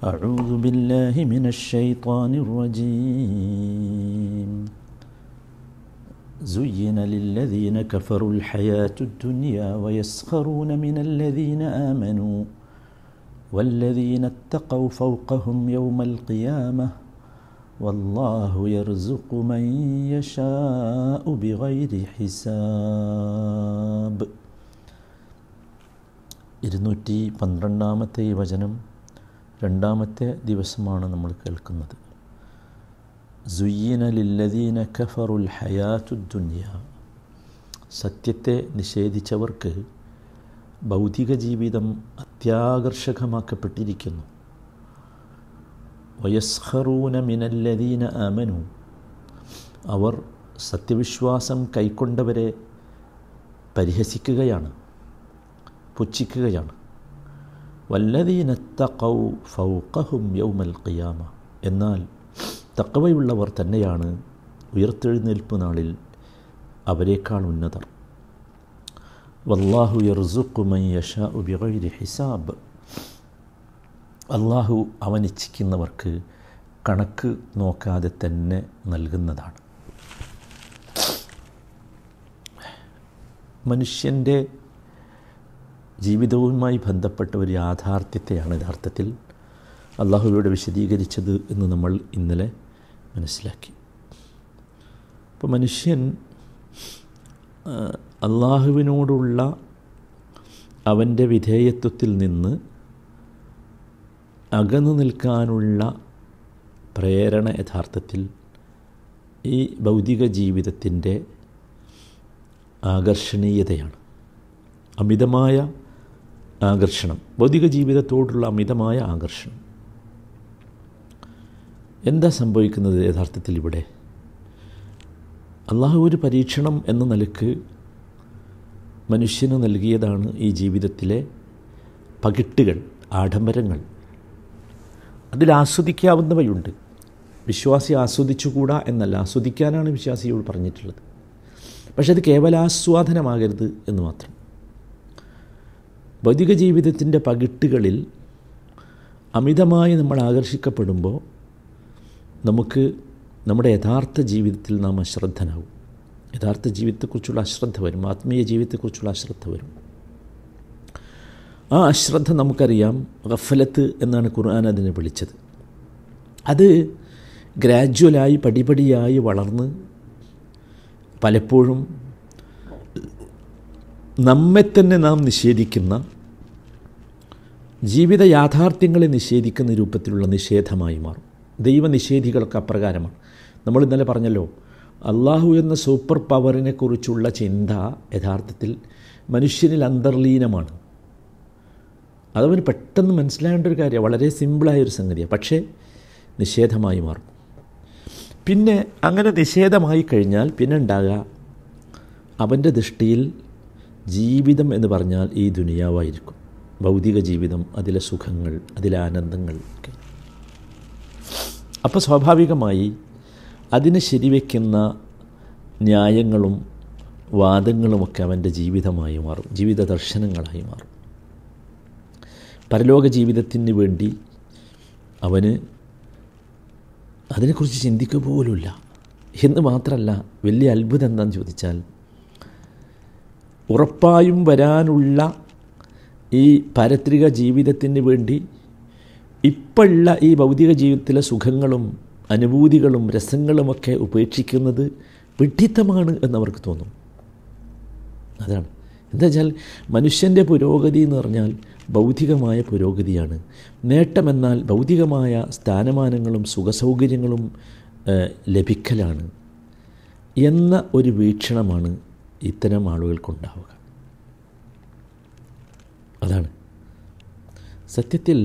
أعوذ بالله من الشيطان الرجيم زين للذين كفروا الحياة الدنيا ويسخرون من الذين آمنوا والذين اتقوا فوقهم يوم القيامة والله يرزق من يشاء بغير حساب ഇരുന്നൂറ്റി പന്ത്രണ്ടാമത്തെ ഈ വചനം രണ്ടാമത്തെ ദിവസമാണ് നമ്മൾ കേൾക്കുന്നത് സുയ്യന ലില്ലദീന കഫറുൽ ഹയാത്തു ദുന്യ സത്യത്തെ നിഷേധിച്ചവർക്ക് ഭൗതിക ജീവിതം അത്യാകർഷകമാക്കപ്പെട്ടിരിക്കുന്നു വയസ്ഹറൂന മിനല്ലദീന അമനു അവർ സത്യവിശ്വാസം കൈക്കൊണ്ടവരെ പരിഹസിക്കുകയാണ് പുച്ഛിക്കുകയാണ് വല്ലതീനത്തക്കൗ ഫൗക്കഹും യൗമൽ ഖിയാമ എന്നാൽ തക്കവയുള്ളവർ തന്നെയാണ് ഉയർത്തെഴുന്നേൽപ്പ് നാളിൽ അവരെക്കാൾ ഉന്നതർ വല്ലാഹു യർസുഖുമൻ യഷാ ബിഗൈരി ഹിസാബ് അള്ളാഹു അവനിച്ഛിക്കുന്നവർക്ക് കണക്ക് നോക്കാതെ തന്നെ നൽകുന്നതാണ് മനുഷ്യൻ്റെ ജീവിതവുമായി ബന്ധപ്പെട്ട ഒരു യാഥാർത്ഥ്യത്തെയാണ് യഥാർത്ഥത്തിൽ അള്ളാഹുവിലൂടെ വിശദീകരിച്ചത് എന്ന് നമ്മൾ ഇന്നലെ മനസ്സിലാക്കി അപ്പോൾ മനുഷ്യൻ അള്ളാഹുവിനോടുള്ള അവൻ്റെ വിധേയത്വത്തിൽ നിന്ന് അകന്നു നിൽക്കാനുള്ള പ്രേരണ യഥാർത്ഥത്തിൽ ഈ ഭൗതിക ജീവിതത്തിൻ്റെ ആകർഷണീയതയാണ് അമിതമായ ആകർഷണം ഭൗതിക ജീവിതത്തോടുള്ള അമിതമായ ആകർഷണം എന്താ സംഭവിക്കുന്നത് യഥാർത്ഥത്തിൽ ഇവിടെ അള്ളാഹു ഒരു പരീക്ഷണം എന്ന നിലക്ക് മനുഷ്യന് നൽകിയതാണ് ഈ ജീവിതത്തിലെ പകിട്ടുകൾ ആഡംബരങ്ങൾ അതിൽ ആസ്വദിക്കാവുന്നവയുണ്ട് വിശ്വാസി ആസ്വദിച്ചുകൂടാ എന്നല്ല ആസ്വദിക്കാനാണ് വിശ്വാസിയോട് പറഞ്ഞിട്ടുള്ളത് പക്ഷെ അത് കേവലാസ്വാദനമാകരുത് എന്ന് മാത്രം ഭൗതിക ജീവിതത്തിൻ്റെ പകിട്ടുകളിൽ അമിതമായി നമ്മൾ ആകർഷിക്കപ്പെടുമ്പോൾ നമുക്ക് നമ്മുടെ യഥാർത്ഥ ജീവിതത്തിൽ നാം അശ്രദ്ധനാവും യഥാർത്ഥ ജീവിതത്തെക്കുറിച്ചുള്ള അശ്രദ്ധ വരും ആത്മീയ ജീവിതത്തെക്കുറിച്ചുള്ള അശ്രദ്ധ വരും ആ അശ്രദ്ധ നമുക്കറിയാം ഗഫലത്ത് എന്നാണ് ഖുർആൻ അതിനെ വിളിച്ചത് അത് ഗ്രാജ്വലായി പടിപടിയായി വളർന്ന് പലപ്പോഴും നമ്മെ തന്നെ നാം നിഷേധിക്കുന്ന ജീവിത യാഥാർത്ഥ്യങ്ങളെ നിഷേധിക്കുന്ന രൂപത്തിലുള്ള നിഷേധമായി മാറും ദൈവനിഷേധികളൊക്കെ അപ്രകാരമാണ് നമ്മൾ ഇന്നലെ പറഞ്ഞല്ലോ അള്ളാഹു എന്ന സൂപ്പർ പവറിനെ കുറിച്ചുള്ള ചിന്ത യഥാർത്ഥത്തിൽ മനുഷ്യനിൽ അന്തർലീനമാണ് അതവന് പെട്ടെന്ന് മനസ്സിലാകേണ്ട ഒരു കാര്യമാണ് വളരെ സിമ്പിളായൊരു സംഗതിയാണ് പക്ഷേ നിഷേധമായി മാറും പിന്നെ അങ്ങനെ നിഷേധമായി കഴിഞ്ഞാൽ പിന്നെ ഉണ്ടാകുക അവൻ്റെ ദൃഷ്ടിയിൽ ജീവിതം എന്ന് പറഞ്ഞാൽ ഈ ദുനിയാവായിരിക്കും ഭൗതിക ജീവിതം അതിലെ സുഖങ്ങൾ അതിലെ ആനന്ദങ്ങൾ ഒക്കെ അപ്പോൾ സ്വാഭാവികമായി അതിനെ ശരിവെക്കുന്ന ന്യായങ്ങളും വാദങ്ങളുമൊക്കെ അവൻ്റെ ജീവിതമായി മാറും ജീവിത ദർശനങ്ങളായി മാറും പരലോക ജീവിതത്തിന് വേണ്ടി അവന് അതിനെക്കുറിച്ച് ചിന്തിക്കുക പോലുമില്ല എന്ന് മാത്രമല്ല വലിയ അത്ഭുതം എന്താണെന്ന് ചോദിച്ചാൽ ഉറപ്പായും വരാനുള്ള ഈ പാരത്രിക ജീവിതത്തിന് വേണ്ടി ഇപ്പോഴുള്ള ഈ ഭൗതിക ജീവിതത്തിലെ സുഖങ്ങളും അനുഭൂതികളും രസങ്ങളുമൊക്കെ ഉപേക്ഷിക്കുന്നത് വിഡ്ഢിത്തമാണ് എന്നവർക്ക് തോന്നും അതാണ് എന്താ വെച്ചാൽ മനുഷ്യൻ്റെ പുരോഗതി എന്ന് പറഞ്ഞാൽ ഭൗതികമായ പുരോഗതിയാണ് നേട്ടമെന്നാൽ ഭൗതികമായ സ്ഥാനമാനങ്ങളും സുഖസൗകര്യങ്ങളും ലഭിക്കലാണ് എന്ന ഒരു വീക്ഷണമാണ് ഇത്തരം ആളുകൾക്കുണ്ടാവുക അതാണ് സത്യത്തിൽ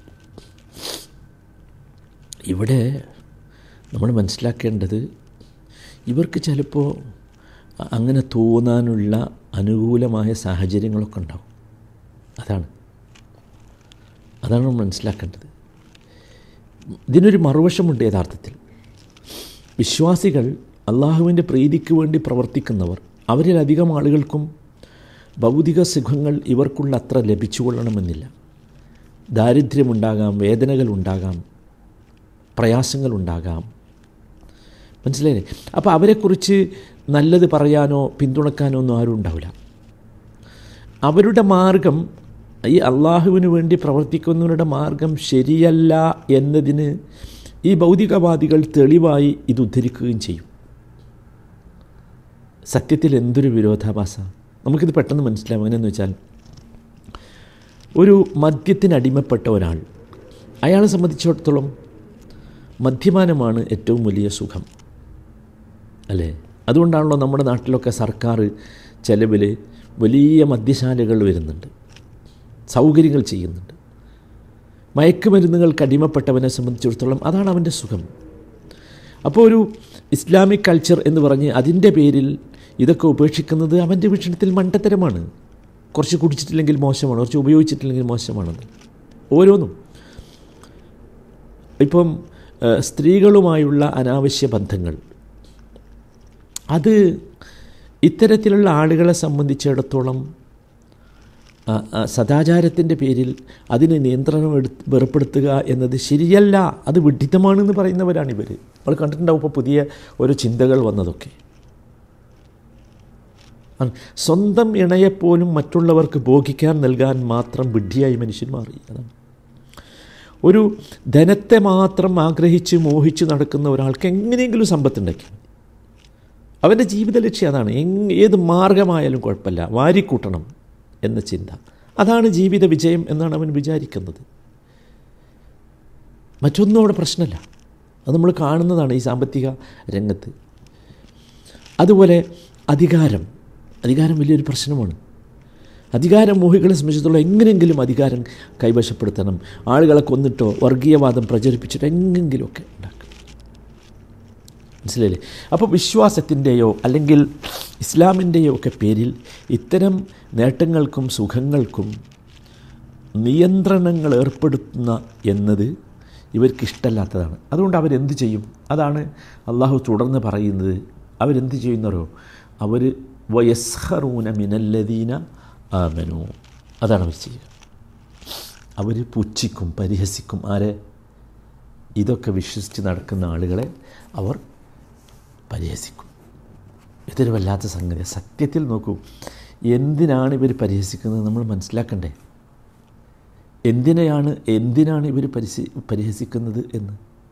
ഇവിടെ നമ്മൾ മനസ്സിലാക്കേണ്ടത് ഇവർക്ക് ചിലപ്പോൾ അങ്ങനെ തോന്നാനുള്ള അനുകൂലമായ സാഹചര്യങ്ങളൊക്കെ ഉണ്ടാവും അതാണ് അതാണ് നമ്മൾ മനസ്സിലാക്കേണ്ടത് ഇതിനൊരു മറുവശമുണ്ട് യഥാർത്ഥത്തിൽ വിശ്വാസികൾ അള്ളാഹുവിൻ്റെ പ്രീതിക്ക് വേണ്ടി പ്രവർത്തിക്കുന്നവർ അവരിലധികം ആളുകൾക്കും ഭൗതിക സുഖങ്ങൾ ഇവർക്കുള്ള അത്ര ലഭിച്ചുകൊള്ളണമെന്നില്ല ദാരിദ്ര്യമുണ്ടാകാം വേദനകളുണ്ടാകാം പ്രയാസങ്ങളുണ്ടാകാം മനസ്സിലായില്ലേ അപ്പോൾ അവരെക്കുറിച്ച് നല്ലത് പറയാനോ പിന്തുണക്കാനോ ഒന്നും ആരും ഉണ്ടാവില്ല അവരുടെ മാർഗം ഈ അള്ളാഹുവിന് വേണ്ടി പ്രവർത്തിക്കുന്നവരുടെ മാർഗം ശരിയല്ല എന്നതിന് ഈ ഭൗതികവാദികൾ തെളിവായി ഇത് ഉദ്ധരിക്കുകയും ചെയ്യും സത്യത്തിൽ എന്തൊരു വിരോധാഭാസ നമുക്കിത് പെട്ടെന്ന് മനസ്സിലാവും എങ്ങനെയെന്ന് വെച്ചാൽ ഒരു മദ്യത്തിന് അടിമപ്പെട്ട ഒരാൾ അയാളെ സംബന്ധിച്ചിടത്തോളം മദ്യപാനമാണ് ഏറ്റവും വലിയ സുഖം അല്ലേ അതുകൊണ്ടാണല്ലോ നമ്മുടെ നാട്ടിലൊക്കെ സർക്കാർ ചെലവിൽ വലിയ മദ്യശാലകൾ വരുന്നുണ്ട് സൗകര്യങ്ങൾ ചെയ്യുന്നുണ്ട് മയക്കുമരുന്നുകൾക്ക് അടിമപ്പെട്ടവനെ സംബന്ധിച്ചിടത്തോളം അതാണ് അവൻ്റെ സുഖം അപ്പോൾ ഒരു ഇസ്ലാമിക് കൾച്ചർ എന്ന് പറഞ്ഞ് അതിൻ്റെ പേരിൽ ഇതൊക്കെ ഉപേക്ഷിക്കുന്നത് അവൻ്റെ വീക്ഷണത്തിൽ മണ്ടത്തരമാണ് കുറച്ച് കുടിച്ചിട്ടില്ലെങ്കിൽ മോശമാണ് കുറച്ച് ഉപയോഗിച്ചിട്ടില്ലെങ്കിൽ മോശമാണത് ഓരോന്നും ഇപ്പം ഏഹ്, സ്ത്രീകളുമായുള്ള അനാവശ്യ ബന്ധങ്ങൾ അത് ഇത്തരത്തിലുള്ള ആളുകളെ സംബന്ധിച്ചിടത്തോളം ആ, ആ, സദാചാരത്തിൻ്റെ പേരിൽ അതിന് നിയന്ത്രണം എടുത്ത് ഏർപ്പെടുത്തുക എന്നത് ശരിയല്ല അത് വിഡിത്തമാണെന്ന് പറയുന്നവരാണിവർ നമ്മൾ കണ്ടിട്ടുണ്ടാവും ഇപ്പോൾ പുതിയ ഓരോ ചിന്തകൾ വന്നതൊക്കെ ആ, സ്വന്തം ഇണയെപ്പോലും മറ്റുള്ളവർക്ക് ഭോഗിക്കാൻ നൽകാൻ മാത്രം വിഡ്ഢിയായി മനുഷ്യൻ മാറി അതാണ് ഒരു ധനത്തെ മാത്രം ആഗ്രഹിച്ച് മോഹിച്ച് നടക്കുന്ന ഒരാൾക്ക് എങ്ങനെയെങ്കിലും സമ്പത്തുണ്ടാക്കി അവൻ്റെ ജീവിത ലക്ഷ്യം അതാണ് എങ് ഏത് മാർഗമായാലും കുഴപ്പമില്ല വാരിക്കൂട്ടണം എന്ന ചിന്ത അതാണ് ജീവിത വിജയം എന്നാണ് അവൻ വിചാരിക്കുന്നത് മറ്റൊന്നും അവിടെ പ്രശ്നമല്ല അത് നമ്മൾ കാണുന്നതാണ് ഈ സാമ്പത്തിക രംഗത്ത് അതുപോലെ അധികാരം അധികാരം വലിയൊരു പ്രശ്നമാണ് അധികാരം മോഹികളെ സംബന്ധിച്ചിടത്തോളം എങ്ങനെയെങ്കിലും അധികാരം കൈവശപ്പെടുത്തണം ആളുകളെ കൊന്നിട്ടോ വർഗീയവാദം പ്രചരിപ്പിച്ചിട്ടോ എങ്ങെങ്കിലുമൊക്കെ ഉണ്ടാക്കും മനസ്സിലായില്ലേ അപ്പോൾ വിശ്വാസത്തിൻ്റെയോ അല്ലെങ്കിൽ ഇസ്ലാമിൻ്റെയോ ഒക്കെ പേരിൽ ഇത്തരം നേട്ടങ്ങൾക്കും സുഖങ്ങൾക്കും നിയന്ത്രണങ്ങൾ ഏർപ്പെടുത്തുന്ന എന്നത് ഇവർക്ക് ഇഷ്ടമല്ലാത്തതാണ് അതുകൊണ്ട് അവരെന്ത് ചെയ്യും അതാണ് അള്ളാഹു തുടർന്ന് പറയുന്നത് അവരെന്ത് ചെയ്യുന്നവരോ അവർ വയസ്ഹറൂന മിനല്ലദീന ആമനു അതാണ് അവർ ചെയ്യുക അവർ പുച്ഛിക്കും പരിഹസിക്കും ആരെ ഇതൊക്കെ വിശ്വസിച്ച് നടക്കുന്ന ആളുകളെ അവർ പരിഹസിക്കും ഇതൊരു വല്ലാത്ത സംഗതി സത്യത്തിൽ നോക്കൂ എന്തിനാണ് ഇവർ പരിഹസിക്കുന്നത് നമ്മൾ മനസ്സിലാക്കണ്ടേ എന്തിനെയാണ് എന്തിനാണ് ഇവർ പരിസി പരിഹസിക്കുന്നത് എന്ന്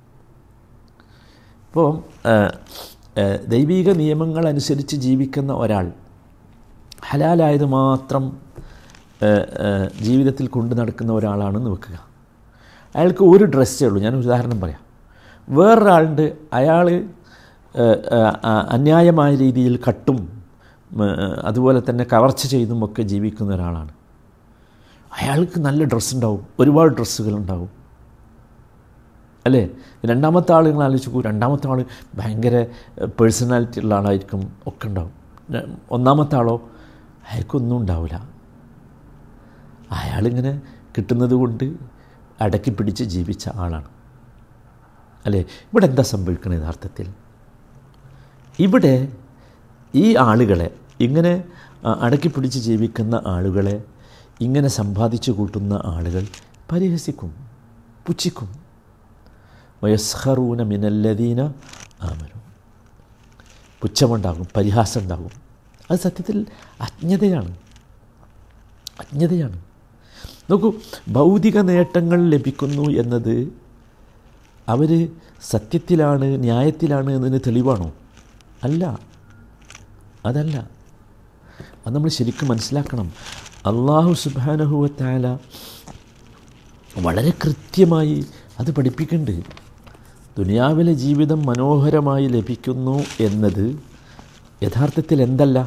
ഇപ്പോൾ ദൈവിക നിയമങ്ങൾ അനുസരിച്ച് ജീവിക്കുന്ന ഒരാൾ ഹലാലായത് മാത്രം ആ, ആ, ജീവിതത്തിൽ കൊണ്ടു നടക്കുന്ന ഒരാളാണെന്ന് വെക്കുക അയാൾക്ക് ഒരു ഡ്രസ്സേ ഉള്ളൂ ഞാൻ ഒരു ഉദാഹരണം പറയാം വേറൊരാളുണ്ട് അയാൾ അന്യായമായ രീതിയിൽ കട്ടും ഉം, അതുപോലെ തന്നെ കവർച്ച ചെയ്തും ഒക്കെ ജീവിക്കുന്ന ഒരാളാണ് അയാൾക്ക് നല്ല ഡ്രസ്സ് ഉണ്ടാവും ഒരുപാട് ഡ്രസ്സുകൾ ഉണ്ടാവും അല്ലേ രണ്ടാമത്തെ ആൾ നിങ്ങൾ ആലോചിച്ച് നോക്കൂ രണ്ടാമത്തെ ആൾ ഭയങ്കര പേഴ്സണാലിറ്റി ഉള്ള ആളായിരിക്കും ഒക്കെ ഉണ്ടാവും ര- ഒന്നാമത്തെ ആളോ അയാൾക്കൊന്നും ഉണ്ടാവില്ല അയാളിങ്ങനെ കിട്ടുന്നത് കൊണ്ട് അടക്കി പിടിച്ച് ജീവിച്ച ആളാണ് അല്ലേ ഇവിടെ എന്താ സംഭവിക്കുന്നത് യഥാർത്ഥത്തിൽ ഇവിടെ ഈ ആളുകളെ ഇങ്ങനെ ആ, അടക്കി പിടിച്ച് ജീവിക്കുന്ന ആളുകളെ ഇങ്ങനെ സമ്പാദിച്ചു കൂട്ടുന്ന ആളുകൾ പരിഹസിക്കും പുച്ഛിക്കും വയസ്ഹറൂന മിനല്ലദീന ആമനു പുച്ഛമുണ്ടാകും പരിഹാസം ഉണ്ടാകും അത് സത്യത്തിൽ അജ്ഞതയാണ് അജ്ഞതയാണ് നോക്കൂ ഭൗതിക നേട്ടങ്ങൾ ലഭിക്കുന്നു എന്നത് അവർ സത്യത്തിലാണ് ന്യായത്തിലാണ് എന്നതിന് തെളിവാണോ അല്ല അതല്ല അത് നമ്മൾ ശരിക്കും മനസ്സിലാക്കണം അള്ളാഹു സുബാനഹുവത്താല വളരെ കൃത്യമായി അത് പഠിപ്പിക്കുന്നുണ്ട് ദുനിയാവിലെ ജീവിതം മനോഹരമായി ലഭിക്കുന്നു എന്നത് യഥാർത്ഥത്തിൽ എന്തല്ല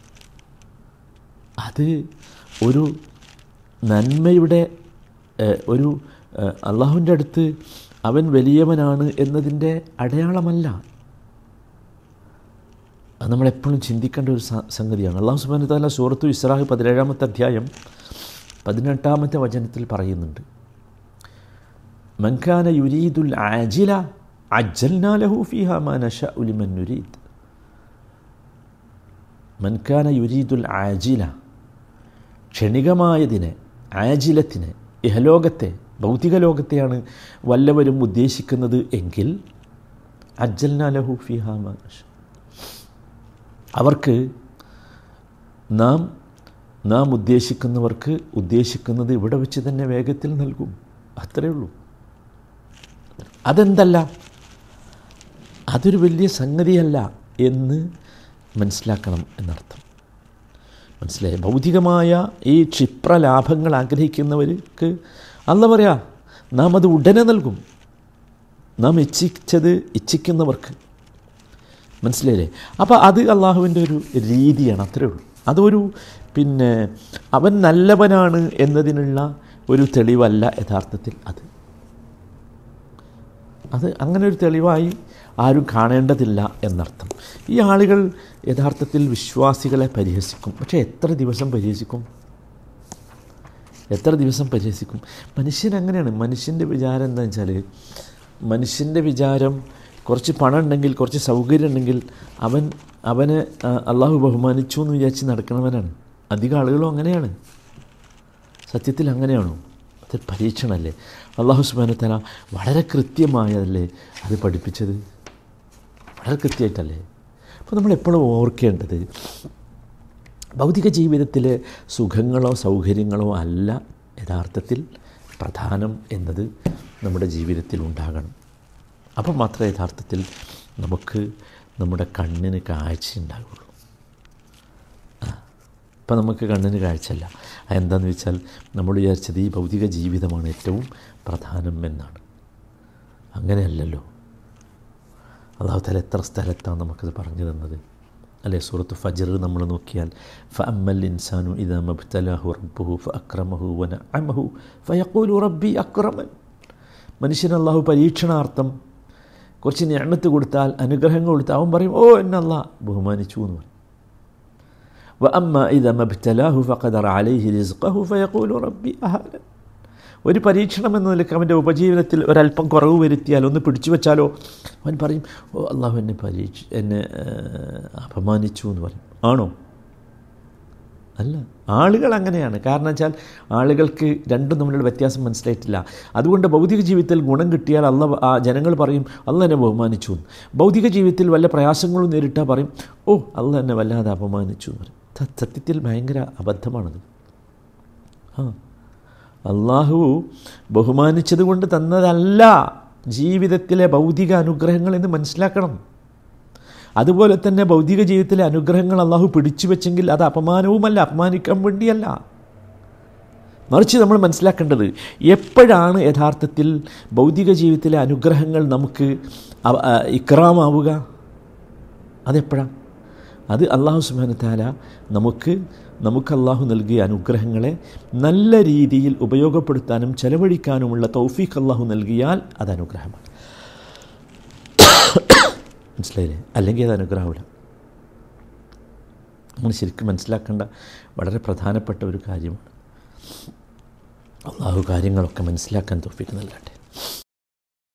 അത് ഒരു നന്മയുടെ ഏഹ്, ഒരു ഏഹ്, അള്ളാഹുവിൻ്റെ അടുത്ത് അവൻ വലിയവനാണ് എന്നതിൻ്റെ അടയാളമല്ല അത് നമ്മളെപ്പോഴും ചിന്തിക്കേണ്ട ഒരു സ- സംഗതിയാണ് അള്ളാഹു സുബാന താല സൂറത്തു ഇസ്രാഹ് പതിനേഴാമത്തെ അധ്യായം പതിനെട്ടാമത്തെ വചനത്തിൽ പറയുന്നുണ്ട് മൻഖാന യുരീദുൽ ആജില അജ്ജൽനാ ലഹു ഫീഹ മാ നശാഉ ലിമൻ നുരീദ് മൻഖാന യുരീദുൽ ആജില ക്ഷണികമായതിനെ ആജിലത്തിനെ ഇഹലോകത്തെ ഭൗതിക ലോകത്തെയാണ് വല്ലവരും ഉദ്ദേശിക്കുന്നത് എങ്കിൽ അജ്ജൽന ലഹു ഫിഹാമ അവർക്ക് നാം നാം ഉദ്ദേശിക്കുന്നവർക്ക് ഉദ്ദേശിക്കുന്നത് ഇവിടെ വെച്ച് തന്നെ വേഗത്തിൽ നൽകും അത്രയേ ഉള്ളൂ അതെന്തല്ല അതൊരു വലിയ സംഗതിയല്ല എന്ന് മനസ്സിലാക്കണം എന്നർത്ഥം മനസ്സിലായി ഭൗതികമായ ഈ ക്ഷിപ്ര ലാഭങ്ങൾ ആഗ്രഹിക്കുന്നവർക്ക് അല്ല പറയാ നാം അത് ഉടനെ നൽകും നാം ഇച്ഛിച്ചത് ഇച്ഛിക്കുന്നവർക്ക് മനസ്സിലായില്ലേ അപ്പോൾ അത് അള്ളാഹുവിൻ്റെ ഒരു രീതിയാണ് അത്രേ ഉള്ളൂ അതൊരു പിന്നെ അവൻ നല്ലവനാണ് എന്നതിനുള്ള ഒരു തെളിവല്ല യഥാർത്ഥത്തിൽ അത് അത് അങ്ങനെ ഒരു തെളിവായി ആരും കാണേണ്ടതില്ല എന്നർത്ഥം ഈ ആളുകൾ യഥാർത്ഥത്തിൽ വിശ്വാസികളെ പരിഹസിക്കും പക്ഷേ എത്ര ദിവസം പരിഹസിക്കും എത്ര ദിവസം പരിഹസിക്കും മനുഷ്യൻ അങ്ങനെയാണ് മനുഷ്യൻ്റെ വിചാരം എന്താ വെച്ചാൽ മനുഷ്യൻ്റെ വിചാരം കുറച്ച് പണം ഉണ്ടെങ്കിൽ കുറച്ച് സൗകര്യം ഉണ്ടെങ്കിൽ അവൻ അവനെ അള്ളാഹു ബഹുമാനിച്ചു എന്ന് വിചാരിച്ച് നടക്കണവനാണ് അധികം ആളുകളും അങ്ങനെയാണ് സത്യത്തിൽ അങ്ങനെയാണോ അത് പരീക്ഷണമല്ലേ അള്ളാഹു സുബാനത്തല വളരെ കൃത്യമായതല്ലേ അത് പഠിപ്പിച്ചത് വളരെ കൃത്യമായിട്ടല്ലേ അപ്പോൾ നമ്മൾ എപ്പോഴും ഓർക്കേണ്ടത് ഭൗതിക ജീവിതത്തിലെ സുഖങ്ങളോ സൗകര്യങ്ങളോ അല്ല യഥാർത്ഥത്തിൽ പ്രധാനം എന്നത് നമ്മുടെ ജീവിതത്തിൽ ഉണ്ടാകണം അപ്പോൾ മാത്രമേ യഥാർത്ഥത്തിൽ നമുക്ക് നമ്മുടെ കണ്ണിന് കാഴ്ച ഉണ്ടാകുള്ളൂ ഇപ്പം നമുക്ക് കണ്ണിന് കാഴ്ചയല്ല അതെന്താണെന്ന് വെച്ചാൽ നമ്മൾ വിചാരിച്ചത് ഈ ഭൗതിക ജീവിതമാണ് ഏറ്റവും പ്രധാനം എന്നാണ് അങ്ങനെയല്ലല്ലോ അള്ളാഹു തല എത്ര സ്ഥലത്താണ് നമുക്കത് പറഞ്ഞു തന്നത് അല്ലെ സൂറത്ത് ഫജർ നമ്മൾ നോക്കിയാൽ ഫ അമ്മൽ ഇൻസാനു ഇതാ മബ്തലാഹു റബ്ബുഹു ഫ അക്രമഹു വന അമഹു ഫയക്കൂലു റബ്ബി അക്രമൻ മനുഷ്യൻ അള്ളാഹു പരീക്ഷണാർത്ഥം കുറച്ച് ഞാമത്ത് കൊടുത്താൽ അനുഗ്രഹങ്ങൾ കൊടുത്താൽ അവൻ പറയും ഓ എന്നല്ല ബഹുമാനിച്ചു എന്ന് പറയും വ അമ്മ ഇതാ മബ്തലാഹു ഫഖദർ അലൈഹി റിസ്ഖഹു ഫയഖൂലു റബ്ബി അഹാനൻ ഒരു പരീക്ഷണം എന്ന നിലയ്ക്ക് അവൻ്റെ ഉപജീവനത്തിൽ ഒരല്പം കുറവ് വരുത്തിയാൽ ഒന്ന് പിടിച്ചു വെച്ചാലോ അവൻ പറയും ഓ അള്ളാഹു എന്നെ പരീക്ഷ എന്നെ അപമാനിച്ചു എന്ന് പറയും ആണോ അല്ല ആളുകൾ അങ്ങനെയാണ് കാരണം വെച്ചാൽ ആളുകൾക്ക് രണ്ടും തമ്മിലുള്ള വ്യത്യാസം മനസ്സിലായിട്ടില്ല അതുകൊണ്ട് ഭൗതിക ജീവിതത്തിൽ ഗുണം കിട്ടിയാൽ അല്ല ആ ജനങ്ങൾ പറയും അല്ല എന്നെ ബഹുമാനിച്ചു എന്ന് ഭൗതിക ജീവിതത്തിൽ വല്ല പ്രയാസങ്ങളും നേരിട്ടാൽ പറയും ഓ അല്ല എന്നെ വല്ലാതെ അപമാനിച്ചു എന്ന് പറയും സത്യത്തിൽ ഭയങ്കര അബദ്ധമാണത് ആ അള്ളാഹു ബഹുമാനിച്ചത് കൊണ്ട് തന്നതല്ല ജീവിതത്തിലെ ഭൗതിക അനുഗ്രഹങ്ങൾ എന്ന് മനസ്സിലാക്കണം അതുപോലെ തന്നെ ഭൗതിക ജീവിതത്തിലെ അനുഗ്രഹങ്ങൾ അള്ളാഹു പിടിച്ചു വെച്ചെങ്കിൽ അത് അപമാനവുമല്ല അപമാനിക്കാൻ വേണ്ടിയല്ല മറിച്ച് നമ്മൾ മനസ്സിലാക്കേണ്ടത് എപ്പോഴാണ് യഥാർത്ഥത്തിൽ ഭൗതിക ജീവിതത്തിലെ അനുഗ്രഹങ്ങൾ നമുക്ക് ഇക്രാമാവുക അതെപ്പോഴാണ് അത് അള്ളാഹു സുബാനത്താല നമുക്ക് നമുക്ക് അള്ളാഹു നൽകിയ അനുഗ്രഹങ്ങളെ നല്ല രീതിയിൽ ഉപയോഗപ്പെടുത്താനും ചെലവഴിക്കാനുമുള്ള തൗഫീഖ് അള്ളാഹു നൽകിയാൽ അത് അനുഗ്രഹമാണ് മനസ്സിലായില്ലേ അല്ലെങ്കിൽ അത് അനുഗ്രഹമില്ല നമ്മൾ ശരിക്കും മനസ്സിലാക്കേണ്ട വളരെ പ്രധാനപ്പെട്ട ഒരു കാര്യമാണ് അള്ളാഹു കാര്യങ്ങളൊക്കെ മനസ്സിലാക്കാൻ തോഫിക്ക് നൽകട്ടെ